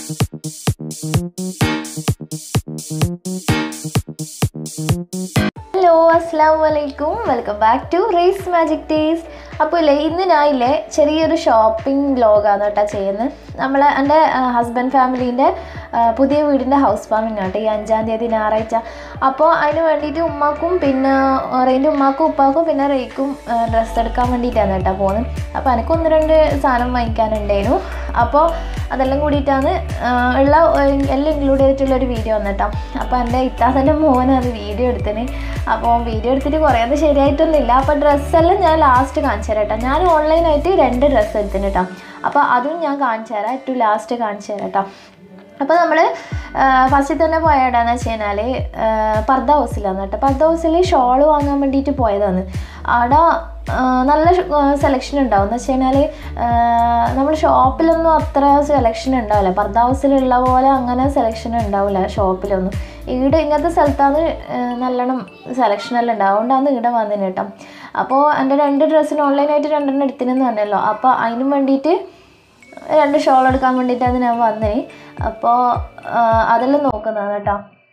hello അസ്സാം വലൈക്കും welcome back to റേസ് മാജിക് ടേസ്റ്റ് അപ്പോൾ ഇല്ലേ ഇന്ന് ഞാൻ ഇല്ലേ ചെറിയൊരു ഷോപ്പിംഗ് വ്ലോഗാണ് കേട്ടോ ചെയ്യുന്നത് നമ്മൾ എൻ്റെ ഹസ്ബൻഡ് ഫാമിലീൻ്റെ പുതിയ വീടിൻ്റെ ഹൗസ് വാമിംഗ് ആട്ടോ ഈ അഞ്ചാം തീയതി ഞായറാഴ്ച അപ്പോൾ അതിന് വേണ്ടിയിട്ട് ഉമ്മാക്കും പിന്നെ റെയിൻ്റെ ഉമ്മാക്കും ഉപ്പാക്കും പിന്നെ റേക്കും ഡ്രസ്സ് എടുക്കാൻ വേണ്ടിയിട്ടാണ് കേട്ടോ പോകുന്നത് അപ്പോൾ എനിക്ക് ഒന്ന് രണ്ട് സാധനം വാങ്ങിക്കാനുണ്ടായിരുന്നു അപ്പോൾ അതെല്ലാം കൂടിയിട്ടാണ് ആ, ഉള്ള എല്ലാം ഇൻക്ലൂഡ് ചെയ്തിട്ടുള്ള ഒരു വീഡിയോ വന്നിട്ടോ അപ്പോൾ എൻ്റെ ഇത്താത്തൻ്റെ മോൻ അത് വീഡിയോ എടുത്തിന് അപ്പോൾ വീഡിയോ എടുത്തിട്ട് കുറേ അത് ശരിയായിട്ടൊന്നുമില്ല അപ്പോൾ ഡ്രസ്സെല്ലാം ഞാൻ ലാസ്റ്റ് കാണിച്ചു തരാം കേട്ടോ ഞാൻ ഓൺലൈനായിട്ട് രണ്ട് ഡ്രസ്സ് എടുത്തിന് കേട്ടോ അപ്പോൾ അതും ഞാൻ കാണിച്ചു തരാം ഏറ്റവും ലാസ്റ്റ് കാണിച്ചു തരാം കേട്ടോ അപ്പോൾ നമ്മൾ ഫസ്റ്റിൽ തന്നെ പോയ എവിടെയാണെന്ന് വെച്ച് കഴിഞ്ഞാൽ പർദ്ദ ഹൗസിലാണ് കേട്ടോ പർദ്ദ ഹൗസിൽ ഷോൾ വാങ്ങാൻ വേണ്ടിയിട്ട് പോയതാണ് അവിടെ ആ, നല്ല സെലക്ഷൻ ഉണ്ടാവും എന്ന് വെച്ച് കഴിഞ്ഞാൽ നമ്മൾ ഷോപ്പിലൊന്നും അത്ര സെലക്ഷൻ ഉണ്ടാവില്ല പർദ്ദ ഹൗസിലുള്ള പോലെ അങ്ങനെ സെലക്ഷൻ ഉണ്ടാവില്ല ഷോപ്പിലൊന്നും ഇവിടെ ഇങ്ങനത്തെ സ്ഥലത്താണ് ആ, നല്ലോണം സെലക്ഷനെല്ലാം ഉണ്ടാവും അതുകൊണ്ടാണ് ഇവിടെ വന്നതിന് കേട്ടോ അപ്പോൾ എൻ്റെ രണ്ട് ഡ്രസ്സിന് ഓൺലൈനായിട്ട് രണ്ടെണ്ണം എടുത്തിനെന്ന് പറഞ്ഞല്ലോ അപ്പോൾ അതിനും വേണ്ടിയിട്ട് രണ്ട് ഷോൾ എടുക്കാൻ വേണ്ടിയിട്ടാണ് ഞാൻ വന്നത് അപ്പോൾ അതെല്ലാം നോക്കുന്നതാണ് കേട്ടോ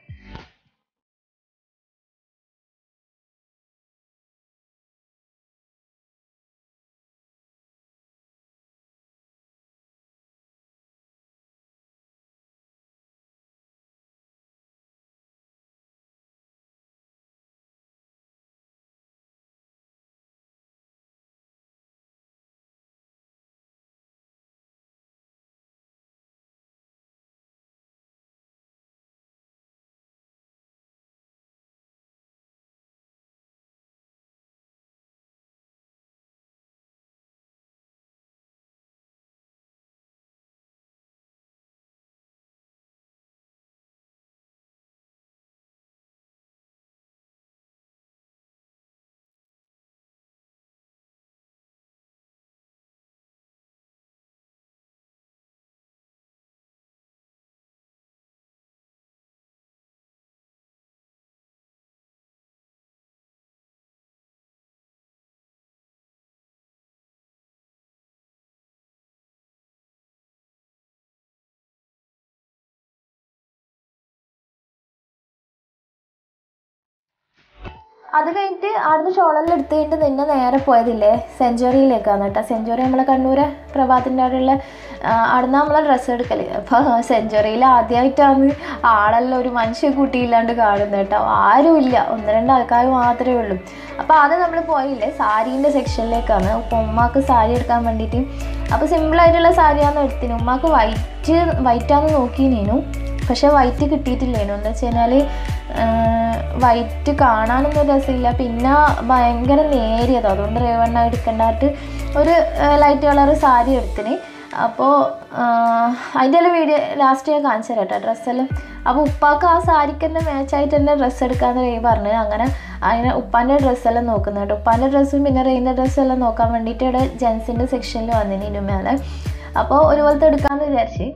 അത് കഴിഞ്ഞിട്ട് അവിടുന്ന് ഷോളെല്ലാം എടുത്ത് കഴിഞ്ഞിട്ട് നിന്നെ നേരെ പോയതില്ലേ സെഞ്ചുറിയിലേക്കാണ് കേട്ടോ സെഞ്ചുറി നമ്മളെ കണ്ണൂര് പ്രഭാത്തിൻ്റെ അവിടെയുള്ള ആ, അവിടുന്ന് നമ്മളെ ഡ്രസ്സ് എടുക്കൽ അപ്പോൾ സെഞ്ചുറിയിൽ ആദ്യമായിട്ടാണ് ആളെല്ലാം ഒരു മനുഷ്യ കൂട്ടിയില്ലാണ്ട് കാണുന്നത് കേട്ടോ ആരുമില്ല ഒന്ന് രണ്ട് ആൾക്കാർ മാത്രമേ ഉള്ളൂ അപ്പോൾ ആദ്യം നമ്മൾ പോയില്ലേ സാരീൻ്റെ സെക്ഷനിലേക്കാണ് അപ്പോൾ ഉമ്മാക്ക് സാരി എടുക്കാൻ വേണ്ടിയിട്ട് അപ്പോൾ സിമ്പിളായിട്ടുള്ള സാരിയാണ് എടുത്തിന് ഉമ്മാക്ക് വൈറ്റ് വൈറ്റാന്ന് നോക്കിനേനു പക്ഷെ വൈറ്റ് കിട്ടിയിട്ടില്ലേനു എന്താ വെച്ച് കഴിഞ്ഞാൽ വൈറ്റ് കാണാനൊന്നും രസമില്ല പിന്നെ ഭയങ്കര നേരിയത് അതുകൊണ്ട് റേവണ്ണ എടുക്കേണ്ടതായിട്ട് ഒരു ലൈറ്റ് കളർ സാരി എടുത്തിന് അപ്പോൾ അതിൻ്റെ എല്ലാം വീഡിയോ ലാസ്റ്റ് ഞാൻ കാണിച്ചു തരാം കേട്ടോ ഡ്രസ്സെല്ലാം അപ്പോൾ ഉപ്പാക്ക് ആ സാരിക്ക് തന്നെ മാച്ചായിട്ട് തന്നെ ഡ്രസ്സ് എടുക്കാമെന്ന് റേ പറഞ്ഞു അങ്ങനെ അതിന് ഉപ്പാൻ്റെ ഡ്രസ്സെല്ലാം നോക്കുന്നത് കേട്ടോ ഉപ്പാൻ്റെ ഡ്രസ്സും പിന്നെ റെയിൻ്റെ ഡ്രസ്സെല്ലാം നോക്കാൻ വേണ്ടിയിട്ട് ഇവിടെ ജെൻസിൻ്റെ സെക്ഷനിൽ വന്നിന് ഇതിനു മേലെ അപ്പോൾ ഒരുപോലത്തെ എടുക്കാമെന്ന് വിചാരിച്ച്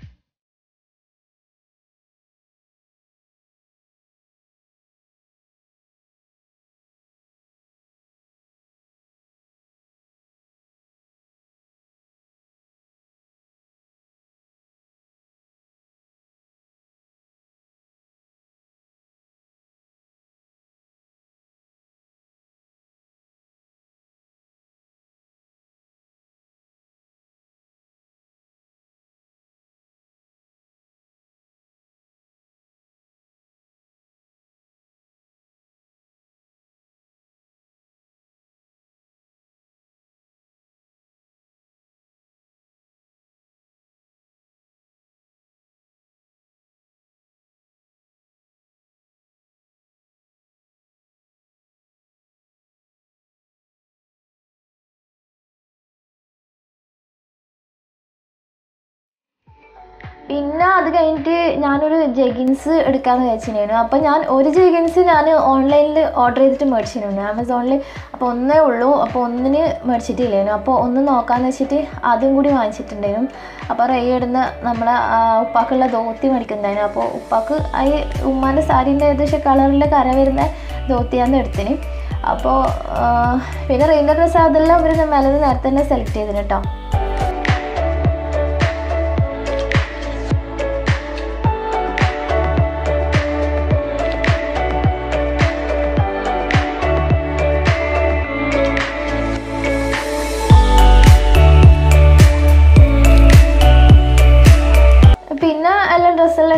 പിന്നെ അത് കഴിഞ്ഞിട്ട് ഞാനൊരു ജെഗിൻസ് എടുക്കാമെന്ന് വിചാരിച്ചിരുന്നു അപ്പോൾ ഞാൻ ഒരു ജെഗിൻസ് ഞാൻ ഓൺലൈനിൽ ഓർഡർ ചെയ്തിട്ട് മേടിച്ചിരുന്നു ആമസോണിൽ അപ്പോൾ ഒന്നേ ഉള്ളൂ അപ്പോൾ ഒന്നിന് മേടിച്ചിട്ടില്ലേനു അപ്പോൾ ഒന്ന് നോക്കാമെന്ന് വെച്ചിട്ട് അതും കൂടി വാങ്ങിച്ചിട്ടുണ്ടായിരുന്നു അപ്പോൾ റേ ഇടുന്ന നമ്മളെ ആ, ഉപ്പാക്കുള്ള ധോത്തി മേടിക്കുന്നുണ്ടായിരുന്നു അപ്പോൾ ഉപ്പാക്ക് ഈ ഉമ്മാൻ്റെ സാരീൻ്റെ ഏകദേശം കളറിൽ കര വരുന്ന ധോത്തിയാന്ന് എടുത്തിന് അപ്പോൾ പിന്നെ റെയിൻ്റെ ഡ്രസ്സ് അതെല്ലാം അവർ മേലെ നേരത്തെ തന്നെ സെലക്ട് ചെയ്തിന് കേട്ടോ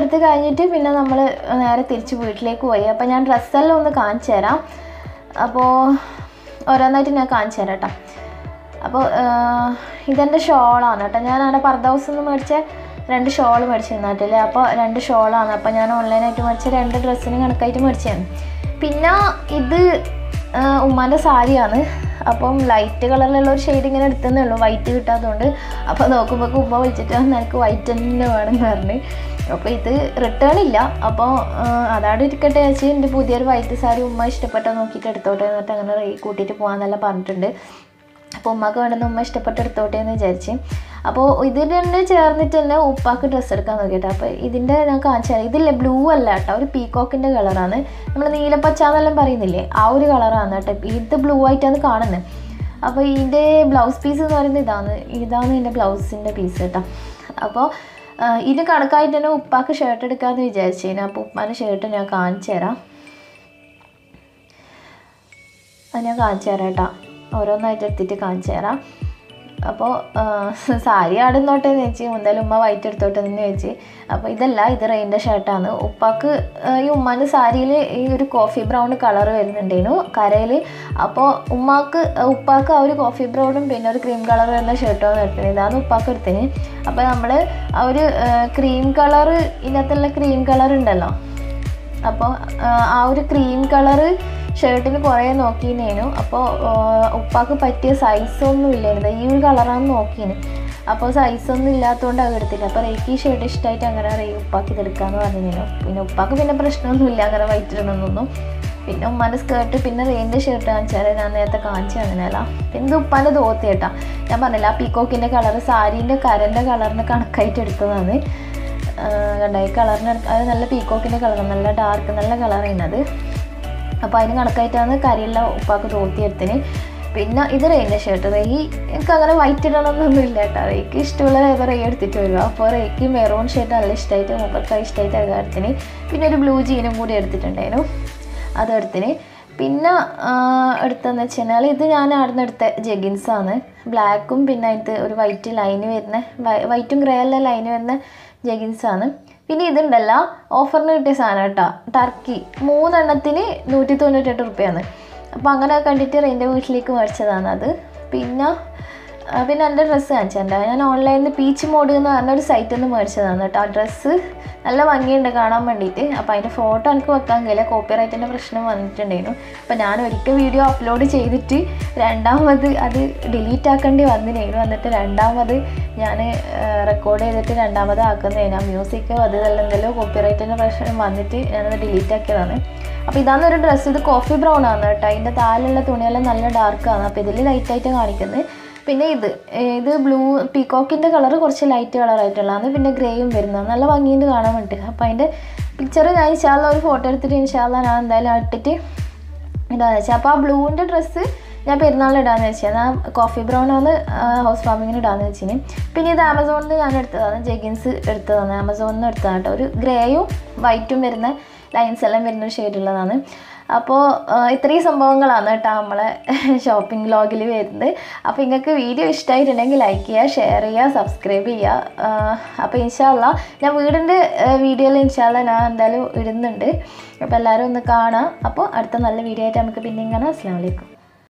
എടുത്ത് കഴിഞ്ഞിട്ട് പിന്നെ നമ്മൾ നേരെ തിരിച്ച് വീട്ടിലേക്ക് പോയി അപ്പോൾ ഞാൻ ഡ്രസ്സെല്ലാം ഒന്ന് കാണിച്ചു തരാം അപ്പോൾ ഓരോന്നായിട്ട് ഞാൻ കാണിച്ചു തരാം കേട്ടോ അപ്പോൾ ഇതെൻ്റെ ഷോളാണ് കേട്ടോ ഞാൻ അവിടെ പർദ്ദ ഹൗസിൽ നിന്ന് മേടിച്ച രണ്ട് ഷോൾ മേടിച്ചിരുന്നിട്ടില്ലേ അപ്പോൾ രണ്ട് ഷോളാണ് അപ്പോൾ ഞാൻ ഓൺലൈനായിട്ട് മേടിച്ച രണ്ട് ഡ്രസ്സിന് കണക്കായിട്ട് മേടിച്ചതാണ് പിന്നെ ഇത് ആ, ഉമ്മാൻ്റെ സാരിയാണ് അപ്പം ലൈറ്റ് കളറിലുള്ള ഒരു ഷെയ്ഡ് ഇങ്ങനെ എടുത്തതേ ഉള്ളൂ വൈറ്റ് കിട്ടാത്തതുകൊണ്ട് അപ്പോൾ നോക്കുമ്പോൾ ഉമ്മ വിളിച്ചിട്ട് നിനക്ക് വൈറ്റ് തന്നെ വേണമെന്ന് പറഞ്ഞ് അപ്പോൾ ഇത് റിട്ടേൺ ഇല്ല അപ്പോൾ അതാണ് ഇരിക്കട്ടെ വെച്ച് എൻ്റെ പുതിയൊരു വൈറ്റ് സാരി ഉമ്മ ഇഷ്ടപ്പെട്ടോ നോക്കിയിട്ട് എടുത്തോട്ടെ എന്നിട്ട് അങ്ങനെ റേ- കൂട്ടിയിട്ട് പോകാമെന്നെല്ലാം പറഞ്ഞിട്ടുണ്ട് അപ്പോൾ ഉമ്മക്ക് വേണ്ടുന്ന ഉമ്മ ഇഷ്ടപ്പെട്ട് എടുത്തോട്ടെ എന്ന് വിചാരിച്ച് അപ്പോൾ ഇതിൽ തന്നെ ചേർന്നിട്ട് തന്നെ ഉപ്പാക്ക് ഡ്രസ്സ് എടുക്കാൻ നോക്കിയിട്ട് അപ്പോൾ ഇതിൻ്റെ ഞാൻ കാണിച്ചു തരാം ഇതില്ലേ ബ്ലൂ അല്ല കേട്ടോ ഒരു പീക്കോക്കിൻ്റെ കളറാണ് നമ്മൾ നീലപ്പച്ച എന്നെല്ലാം പറയുന്നില്ലേ ആ ഒരു കളറാണ് കേട്ടോ ഇത് ബ്ലൂ ആയിട്ടാണ് കാണുന്നത് അപ്പോൾ ഇതിൻ്റെ ബ്ലൗസ് പീസ് എന്ന് പറയുന്നത് ഇതാണ് ഇതാണ് എൻ്റെ ബ്ലൗസിൻ്റെ പീസ് കേട്ടോ അപ്പോൾ ഇതിന് കണക്കായിട്ട് തന്നെ ഉപ്പാക്ക് ഷർട്ട് എടുക്കാമെന്ന് വിചാരിച്ചേനെ അപ്പോൾ ഉപ്പാൻ്റെ ഷർട്ട് ഞാൻ കാണിച്ചു തരാം അത് ഞാൻ കാണിച്ചു തരാം കേട്ടോ ഓരോന്നായിട്ട് എടുത്തിട്ട് കാണിച്ചു തരാം അപ്പോൾ സാരി ആടുന്നോട്ടെ എന്ന് വെച്ച് എന്തായാലും ഉമ്മ വൈറ്റ് എടുത്തോട്ടെ എന്ന് വെച്ച് അപ്പോൾ ഇതല്ല ഇത് റെയിൻ്റെ ഷർട്ടാണ് ഉപ്പാക്ക് ആ, ഈ ഉമ്മാൻ്റെ സാരിയിൽ ഈ ഒരു കോഫി ബ്രൗൺ കളർ വരുന്നുണ്ടേനു കരയിൽ അപ്പോൾ ഉമ്മാക്ക് ഉപ്പാക്ക് ആ ഒരു കോഫി ബ്രൗണും പിന്നെ ഒരു ക്രീം കളർ വരുന്ന ഷർട്ടാണ് എടുത്തത് ഇതാണ് ഉപ്പാക്ക് എടുത്തത് അപ്പോൾ നമ്മൾ ആ ഒരു ക്രീം കളർ ഇതിനകത്തുള്ള ക്രീം കളർ ഉണ്ടല്ലോ അപ്പോൾ ആ ഒരു ക്രീം കളറ് ഷർട്ടിന് കുറേ നോക്കിനേനു അപ്പോൾ ഉപ്പാക്ക് പറ്റിയ സൈസൊന്നും ഇല്ലായിരുന്നു ഈ ഒരു കളറാണ് നോക്കിന് അപ്പോൾ സൈസൊന്നും ഇല്ലാത്തതുകൊണ്ട് അത് എടുത്തില്ല അപ്പോൾ റേക്ക് ഈ ഷർട്ട് ഇഷ്ടമായിട്ട് അങ്ങനെ റേ ഉപ്പാക്ക് ഇതെടുക്കാമെന്ന് പറഞ്ഞിരുന്നു പിന്നെ ഉപ്പാക്ക് പിന്നെ പ്രശ്നമൊന്നുമില്ല അങ്ങനെ വൈറ്റ് ഇടണമെന്നൊന്നും പിന്നെ ഉമ്മാൻ്റെ സ്കേർട്ട് പിന്നെ റേൻ്റെ ഷർട്ട് കാണിച്ചാൽ ഞാൻ നേരത്തെ കാണിച്ചു തന്നല്ല പിന്നെ ഇത് ഉപ്പാൻ്റെ ധോത്തി കേട്ടാ ഞാൻ പറഞ്ഞില്ല ആ പീക്കോക്കിൻ്റെ കളർ സാരീൻ്റെ കരൻ്റെ കളറിന് കണക്കായിട്ട് എടുത്തതാണ് കണ്ട ഈ കളറിന് അത് നല്ല പീക്കോക്കിൻ്റെ കളർ നല്ല ഡാർക്ക് നല്ല കളറാണ് അത് അപ്പോൾ അതിന് കണക്കായിട്ടാണ് കരിയുള്ള ഉപ്പാക്ക് തോത്തി എടുത്തിന് പിന്നെ ഇത് റേൻ്റെ ഷർട്ട് റേ എനിക്ക് അങ്ങനെ വൈറ്റ് ഇടണമെന്നൊന്നും ഇല്ല കേട്ടോ റേക്ക് ഇഷ്ടമുള്ള ഏതോ റേ എടുത്തിട്ട് വരിക അപ്പോൾ റേക്ക് മെറൂൺ ഷർട്ട് നല്ല ഇഷ്ടമായിട്ട് മൂപ്പർക്ക് ഇഷ്ടമായിട്ട് അത് എടുത്തിന് പിന്നെ ഒരു ബ്ലൂ ജീനും കൂടി എടുത്തിട്ടുണ്ടായിരുന്നു അത് എടുത്തിന് പിന്നെ ആ, എടുത്തതെന്ന് വെച്ച് കഴിഞ്ഞാൽ ഇത് ഞാൻ അവിടെ എടുത്ത ജെഗിൻസാണ് ബ്ലാക്കും പിന്നെ അതിൻ്റെ ഒരു വൈറ്റ് ലൈന് വരുന്ന വൈറ്റും ഗ്രേ അല്ല ലൈന് വരുന്ന ജെഗിൻസാണ് പിന്നെ ഇതുണ്ടല്ലോ ഓഫറിന് കിട്ടിയ സാധനം കേട്ടോ ടർക്കി മൂന്നെണ്ണത്തിന് നൂറ്റി തൊണ്ണൂറ്റെട്ട് റുപ്യാണ് അപ്പോൾ അങ്ങനെ കണ്ടിട്ട് എൻ്റെ വീട്ടിലേക്ക് മേടിച്ചതാണ് അത് പിന്നെ ആ, പിന്നെ എൻ്റെ ഡ്രസ്സ് കാണിച്ചിട്ടുണ്ട് ഞാൻ ഓൺലൈനിൽ പീച്ച് മോഡ് എന്ന് പറഞ്ഞ ഒരു സൈറ്റിൽ നിന്ന് മേടിച്ചതാണ് കേട്ടോ ആ ഡ്രസ്സ് നല്ല ഭംഗിയുണ്ട് കാണാൻ വേണ്ടിയിട്ട് അപ്പോൾ അതിൻ്റെ ഫോട്ടോ എനിക്ക് വെക്കാൻ കഴിയില്ല കോപ്പിറൈറ്റിൻ്റെ പ്രശ്നം വന്നിട്ടുണ്ടായിരുന്നു അപ്പോൾ ഞാൻ ഒരിക്കൽ വീഡിയോ അപ്ലോഡ് ചെയ്തിട്ട് രണ്ടാമത് അത് ഡിലീറ്റ് ആക്കേണ്ടി വന്നിരുന്നു എന്നിട്ട് രണ്ടാമത് ഞാൻ റെക്കോർഡ് ചെയ്തിട്ട് രണ്ടാമത് ആക്കുന്നതിന് മ്യൂസിക് അത് എന്തെങ്കിലും കോപ്പിറൈറ്റിൻ്റെ പ്രശ്നം വന്നിട്ട് ഞാനത് ഡിലീറ്റ് ആക്കിയതാണ് അപ്പോൾ ഇതാണ് ഒരു ഡ്രസ്സ് ഇത് കോഫി ബ്രൗൺ ആണ് കേട്ടോ അതിൻ്റെ താഴെയുള്ള തുണിയെല്ലാം നല്ല ഡാർക്കാണ് അപ്പോൾ ഇതിൽ ലൈറ്റായിട്ട് കാണിക്കുന്നത് പിന്നെ ഇത് ഏർ ഇത് ബ്ലൂ പീകോക്കിൻ്റെ കളർ കുറച്ച് ലൈറ്റ് കളറായിട്ടുള്ളതാണ് പിന്നെ ഗ്രേയും വരുന്നത് നല്ല ഭംഗിയുണ്ട് കാണാൻ വേണ്ടിയിട്ട് അപ്പോൾ അതിൻ്റെ പിക്ചർ ഞാൻ ഇൻഷാല്ല ഒരു ഫോട്ടോ എടുത്തിട്ട് ഇൻഷാല്ല ഞാൻ എന്തായാലും ഇട്ടിട്ട് ഇടാന്ന് വെച്ചാൽ അപ്പോൾ ആ ബ്ലൂവിൻ്റെ ഡ്രസ്സ് ഞാൻ പെരുന്നാളിൽ ഇടാന്ന് വെച്ചാൽ ഞാൻ കോഫി ബ്രൗൺ ആണ് ഹൗസ് വാമിങ്ങിന് ഇടാന്ന് വെച്ചിന് പിന്നെ ഇത് ആമസോണിൽ നിന്ന് ഞാൻ എടുത്തതാണ് ജെഗിൻസ് എടുത്തതാണ് ആമസോണിൽ നിന്ന് എടുത്തതാണ് കേട്ടോ ഒരു ഗ്രേയും വൈറ്റും വരുന്ന ലൈൻസ് എല്ലാം വരുന്ന ഷെയ്ഡുള്ളതാണ് അപ്പോൾ ഇത്രയും സംഭവങ്ങളാണ് കേട്ടോ നമ്മളെ ഷോപ്പിംഗ് വ്ലോഗിൽ വരുന്നത് അപ്പോൾ നിങ്ങൾക്ക് വീഡിയോ ഇഷ്ടമായിട്ടുണ്ടെങ്കിൽ ലൈക്ക് ചെയ്യുക ഷെയർ ചെയ്യുക സബ്സ്ക്രൈബ് ചെയ്യുക അപ്പോൾ ഇൻഷാല്ല ഞാൻ വീടിൻ്റെ വീഡിയോയിൽ ഇൻഷാല്ല ഞാൻ എന്തായാലും ഇടുന്നുണ്ട് അപ്പോൾ എല്ലാവരും ഒന്ന് കാണാം അപ്പോൾ അടുത്ത നല്ല വീഡിയോ ആയിട്ട് നമുക്ക് പിന്നെയും കാണാം അസ്സാം വലൈക്കും